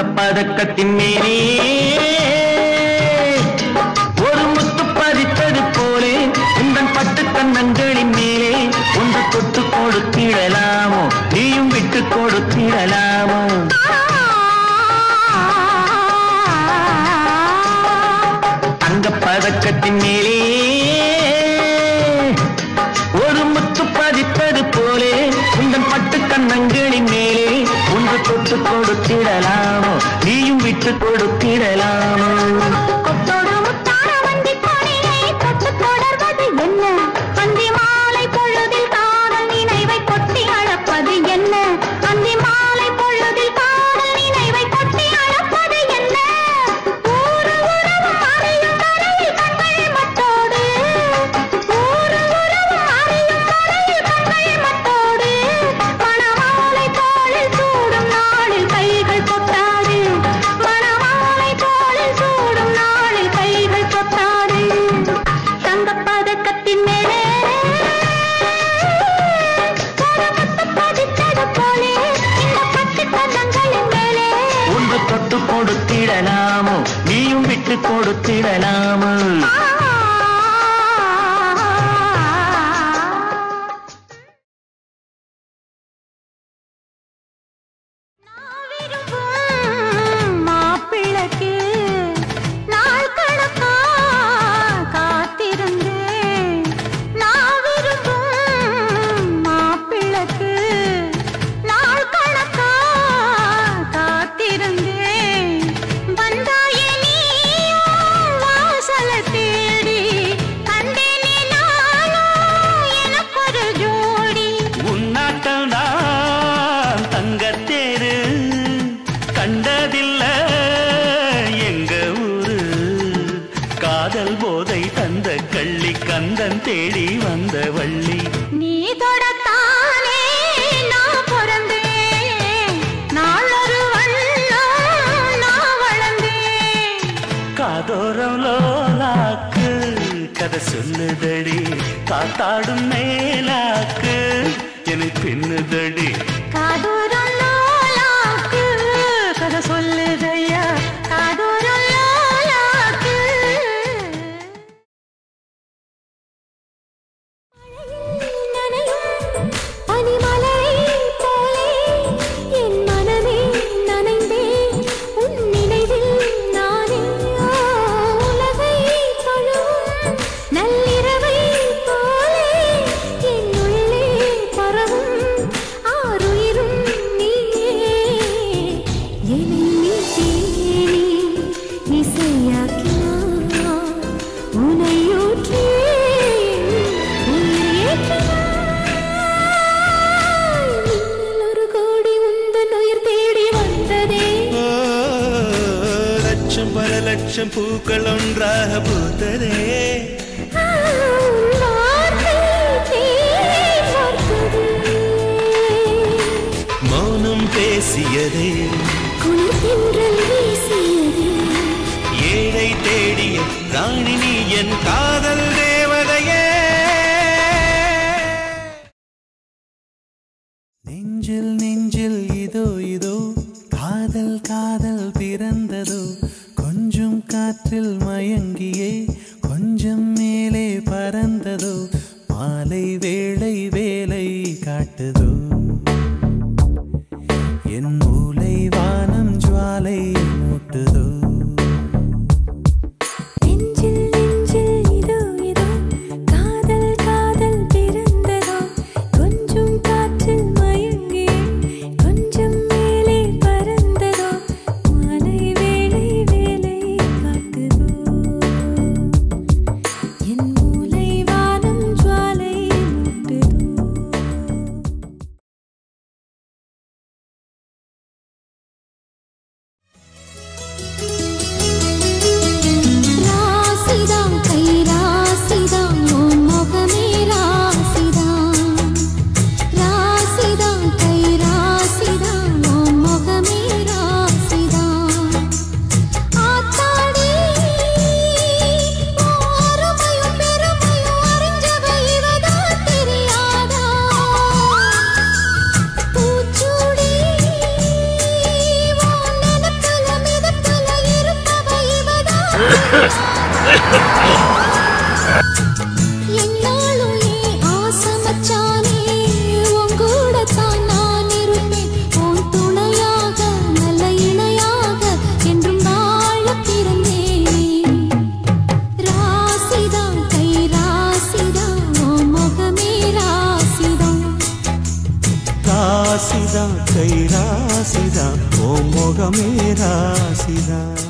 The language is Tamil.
பதக்கத்தின் மேலே ஒரு முத்து பதித்தது போலே உந்தன் பட்டு கண்ணங்களின் மேலே ஒன்று தொட்டு கொடுத்திடலாமோ நீயும் விட்டு கொடுத்திடலாமோ தங்க பதக்கத்தின் மேலே ஒரு முத்து பதித்தது போலே உந்தன் பட்டு கண்ணங்களின் மேலே ஒன்று தொட்டு கொடுத்திடலாமோ நீயும் விட்டு கொடுத்திடலாமோ கொத்தோடு முத்தான வண்டிப் பானையை தொட்டுத் தொடர்வது என்ன? அந்தி மாலை பொழுதில் காதல் நினைவை கொட்டி அழப்பது என்ன? அந்தி மாலை பொழுதில் காதல் நினைவை கொட்டி அழப்பது என்ன? ஊரு உறவும் அறியும் வரையில் கண்கள் மட்டோடு. ஊரு உறவும் அறியும் வரையில் கண்கள் மட்டோடு. மணமாலை தோளில் சூடும் நாளில் கைகள் கொட்டாது மணமாலை தோளில் சூடும் நாளில் கைகள் கொட்டாது தங்கப் பதக்கத்தின் மேலே கரமுத்து பதித்தது போலே இந்த பட்டு கதங்களின் மேலே ஒன்று தொட்டு கொடுத்திடலாமோ நீயும் விட்டு கொடுத்திடலாமோ நான் விரும்பும் மாப்பிள்ளைக்கு நாள் கணக்கா காத்திருந்தேன். நான் விரும்பும் மாப்பிள்ளைக்கு நாள் கணக்கா காத்திருந்தேன். வந்தாயே நீயும் வாசலை தேடி, கண்டேனே நானும் எனக்கொரு ஜோடி உன்னாட்டம் நான் தங்கத்தேரு கண்டதில்ல எங்க ஊரு காதல் போதை தந்த கள்ளி கந்தன் தேடி வந்த வள்ளி நீ தொடத்தானே நான் பிறந்தேன் நாளொரு வண்ணம் நான் வளர்ந்தேன் காதோரம் லோலாக்கு கதை சொல்லுதடி காத்தாடும் மேலாக்கு என்னை பின்னுதடி காதூரம் லோலாக்கு கதை சொல்லுதையா காதூரம் லோலாக்கு நனையும் பனிமலரை போலே என் மனமே நனைந்தே உன் நினைவில் நானே உலகை தொழும் நள்ளிரவை போலே என் உள்ளே பரவும் ஆறுயிரும் நீயே என்னை நீ தேடி இசையாக்கினாய் உனை ஊற்றி உயிர் ஏற்றினாய் மின்னல் ஒரு கோடி உந்தன் உயிர் தேடி வந்ததே ஓ, லட்சம் பல லட்சம் பூக்கள் ஒன்றாக பூத்ததே ஆ, உன் வார்த்தை தேன் வார்த்ததே மௌனம் பேசியதே குளிர் தென்றல் வீசியதே ஏழை தேடிய ராணி நீ என் காதல் தேவதையே நெஞ்சில் நெஞ்சில் இதோ இதோ காதல் காதல் பிறந்ததோ கொஞ்சம் காற்றில் மயங்கியே கொஞ்சம் மேலே பறந்ததோ மாலை வேளை வேலை காட்டுதோ என் மூளை வானம் ஜுவாலை மூட்டுதோ நெஞ்சில் நெஞ்சில் இதோ இதோ காதல் காதல் பிறந்ததோ கொஞ்சம் காற்றில் மயங்கி கொஞ்சம் மேலே பறந்ததோ மாலை வேளை வேலை காட்டுதோ என்னாலும் ஏன் ஆசை மச்சானே, உன் கூடத்தான் நான் இருப்பேன். உன் துணையாக, நல்ல இணையாக என்றும் வாழப் பிறந்தேன். ராசிதான், கை ராசிதான், உன் முகமே ராசிதான். ராசிதான் கை ராசிதான் ஓ முகமே ராசிதான்